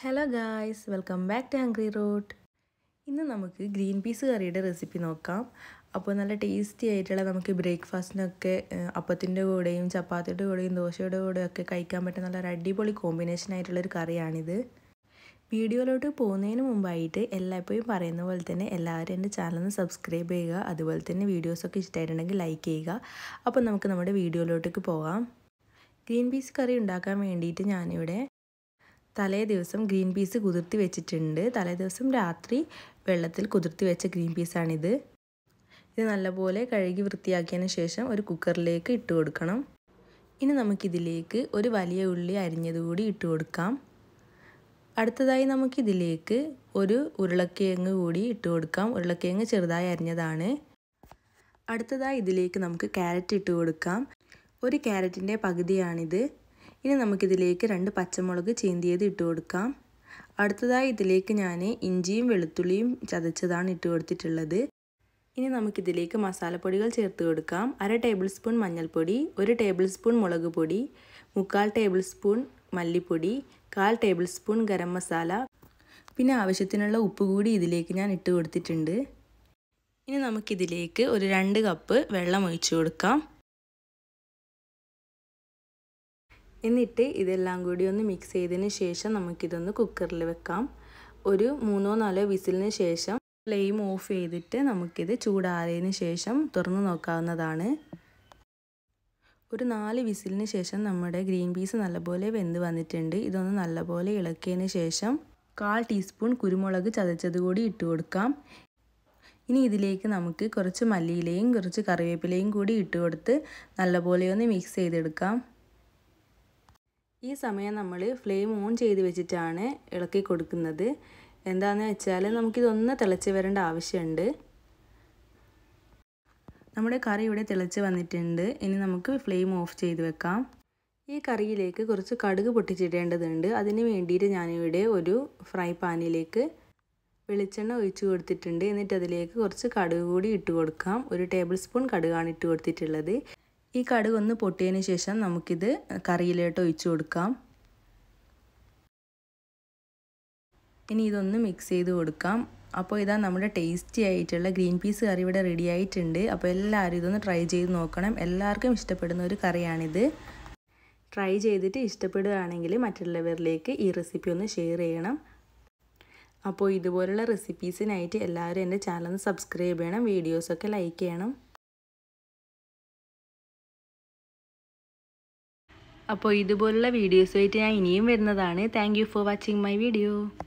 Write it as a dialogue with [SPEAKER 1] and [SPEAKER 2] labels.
[SPEAKER 1] hello guys welcome back to Hungry Road ഇന്ന് നമുക്ക് green peas കറിയുടെ റെസിപ്പി നോക്കാം അപ്പോൾ നല്ല ടേസ്റ്റി ആയിട്ടുള്ള നമുക്ക് ബ്രേക്ക്ഫാസ്റ്റിനൊക്കെ അപ്പത്തിൻ്റെ കൂടെയും ചപ്പാത്തിയുടെ കൂടെയും ദോശയുടെ കൂടെയും ഒക്കെ കഴിക്കാൻ പറ്റുന്ന നല്ല ഒരു അടിപൊളി കോമ്പിനേഷൻ ആയിട്ടുള്ളൊരു കറിയാണിത് വീഡിയോയിലോട്ട് പോകുന്നതിന് മുമ്പായിട്ട് എല്ലായ്പ്പോഴും പറയുന്ന പോലെ തന്നെ എല്ലാവരും എൻ്റെ ചാനൽ സബ്സ്ക്രൈബ് ചെയ്യുക അതുപോലെ തന്നെ വീഡിയോസൊക്കെ ഇഷ്ടമായിട്ടുണ്ടെങ്കിൽ ലൈക്ക് ചെയ്യുക അപ്പോൾ നമുക്ക് നമ്മുടെ വീഡിയോയിലോട്ടേക്ക് പോകാം ഗ്രീൻ പീസ് കറി ഉണ്ടാക്കാൻ വേണ്ടിയിട്ട് ഞാനിവിടെ തലേ ദിവസം ഗ്രീൻ പീസ് കുതിർത്തി വെച്ചിട്ടുണ്ട് തലേ ദിവസം രാത്രി വെള്ളത്തിൽ കുതിർത്തി വെച്ച ഗ്രീൻ പീസാണിത് ഇത് നല്ലപോലെ കഴുകി വൃത്തിയാക്കിയതിന് ശേഷം ഒരു കുക്കറിലേക്ക് ഇട്ട് കൊടുക്കണം ഇനി നമുക്കിതിലേക്ക് ഒരു വലിയ ഉള്ളി അരിഞ്ഞതുകൂടി ഇട്ട് കൊടുക്കാം അടുത്തതായി നമുക്കിതിലേക്ക് ഒരു ഉരുളക്കിഴങ്ങ് കൂടി ഇട്ട് കൊടുക്കാം ഉരുളക്കിഴങ്ങ് ചെറുതായി അരിഞ്ഞതാണ് അടുത്തതായി ഇതിലേക്ക് നമുക്ക് ക്യാരറ്റ് ഇട്ട് കൊടുക്കാം ഒരു ക്യാരറ്റിൻ്റെ പകുതിയാണിത് ഇനി നമുക്കിതിലേക്ക് രണ്ട് പച്ചമുളക് ചീന്തിയത് ഇട്ട് കൊടുക്കാം അടുത്തതായി ഇതിലേക്ക് ഞാൻ ഇഞ്ചിയും വെളുത്തുള്ളിയും ചതച്ചതാണ് ഇട്ട് കൊടുത്തിട്ടുള്ളത് ഇനി നമുക്കിതിലേക്ക് മസാലപ്പൊടികൾ ചേർത്ത് കൊടുക്കാം അര ടേബിൾ സ്പൂൺ മഞ്ഞൾപ്പൊടി ഒരു ടേബിൾ സ്പൂൺ മുളക് പൊടി മുക്കാൽ ടേബിൾ സ്പൂൺ മല്ലിപ്പൊടി കാൽ ടേബിൾ സ്പൂൺ ഗരം മസാല പിന്നെ ആവശ്യത്തിനുള്ള ഉപ്പ് കൂടി ഇതിലേക്ക് ഞാൻ ഇട്ട് കൊടുത്തിട്ടുണ്ട് ഇനി നമുക്കിതിലേക്ക് ഒരു രണ്ട് കപ്പ് വെള്ളം ഒഴിച്ചു കൊടുക്കാം എന്നിട്ട് ഇതെല്ലാം കൂടി ഒന്ന് മിക്സ് ചെയ്തതിന് ശേഷം നമുക്കിതൊന്ന് കുക്കറിൽ വെക്കാം ഒരു മൂന്നോ നാലോ വിസിലിന് ശേഷം ഫ്ലെയിം ഓഫ് ചെയ്തിട്ട് നമുക്കിത് ചൂടാറിയതിന് ശേഷം തുറന്നു നോക്കാവുന്നതാണ് ഒരു നാല് വിസിലിന് ശേഷം നമ്മുടെ ഗ്രീൻ പീസ് നല്ലപോലെ വെന്ത് വന്നിട്ടുണ്ട് ഇതൊന്ന് നല്ലപോലെ ഇളക്കിയതിന് ശേഷം കാൽ ടീസ്പൂൺ കുരുമുളക് ചതച്ചത് കൂടി ഇട്ട് കൊടുക്കാം ഇനി ഇതിലേക്ക് നമുക്ക് കുറച്ച് മല്ലിയിലയും കുറച്ച് കറിവേപ്പിലയും കൂടി ഇട്ട് കൊടുത്ത് നല്ലപോലെ ഒന്ന് മിക്സ് ചെയ്തെടുക്കാം ഈ സമയം നമ്മൾ ഫ്ലെയിം ഓൺ ചെയ്ത് വെച്ചിട്ടാണ് ഇളക്കി കൊടുക്കുന്നത് എന്താണെന്ന് വെച്ചാൽ നമുക്കിതൊന്ന് തിളച്ച് വരേണ്ട ആവശ്യമുണ്ട് നമ്മുടെ കറി ഇവിടെ തിളച്ച് വന്നിട്ടുണ്ട് ഇനി നമുക്ക് ഫ്ലെയിം ഓഫ് ചെയ്ത് വെക്കാം ഈ കറിയിലേക്ക് കുറച്ച് കടുക് പൊട്ടിച്ചിടേണ്ടതുണ്ട് അതിന് വേണ്ടിയിട്ട് ഞാനിവിടെ ഒരു ഫ്രൈ പാനിലേക്ക് വെളിച്ചെണ്ണ ഒഴിച്ച് കൊടുത്തിട്ടുണ്ട് എന്നിട്ട് അതിലേക്ക് കുറച്ച് കടുക് കൂടി ഇട്ട് കൊടുക്കാം ഒരു ടേബിൾ സ്പൂൺ കടുകാണ് ഇട്ട് കൊടുത്തിട്ടുള്ളത് ഈ കടുക് ഒന്ന് പൊട്ടിയതിന് ശേഷം നമുക്കിത് കറിയിലോട്ട് ഒഴിച്ചു കൊടുക്കാം ഇനി ഇതൊന്ന് മിക്സ് ചെയ്ത് കൊടുക്കാം അപ്പോൾ ഇതാ നമ്മുടെ ടേസ്റ്റി ആയിട്ടുള്ള ഗ്രീൻ പീസ് കറി ഇവിടെ റെഡി ആയിട്ടുണ്ട് അപ്പോൾ എല്ലാവരും ഇതൊന്ന് ട്രൈ ചെയ്ത് നോക്കണം എല്ലാവർക്കും ഇഷ്ടപ്പെടുന്ന ഒരു കറിയാണിത് ട്രൈ ചെയ്തിട്ട് ഇഷ്ടപ്പെടുകയാണെങ്കിൽ മറ്റുള്ളവരിലേക്ക് ഈ റെസിപ്പി ഒന്ന് ഷെയർ ചെയ്യണം അപ്പോൾ ഇതുപോലുള്ള റെസിപ്പീസിനായിട്ട് എല്ലാവരും എൻ്റെ ചാനൽ സബ്സ്ക്രൈബ് ചെയ്യണം വീഡിയോസൊക്കെ ലൈക്ക് ചെയ്യണം അപ്പോൾ ഇതുപോലുള്ള വീഡിയോസുമായിട്ട് ഞാൻ ഇനിയും വരുന്നതാണ് thank for watching my video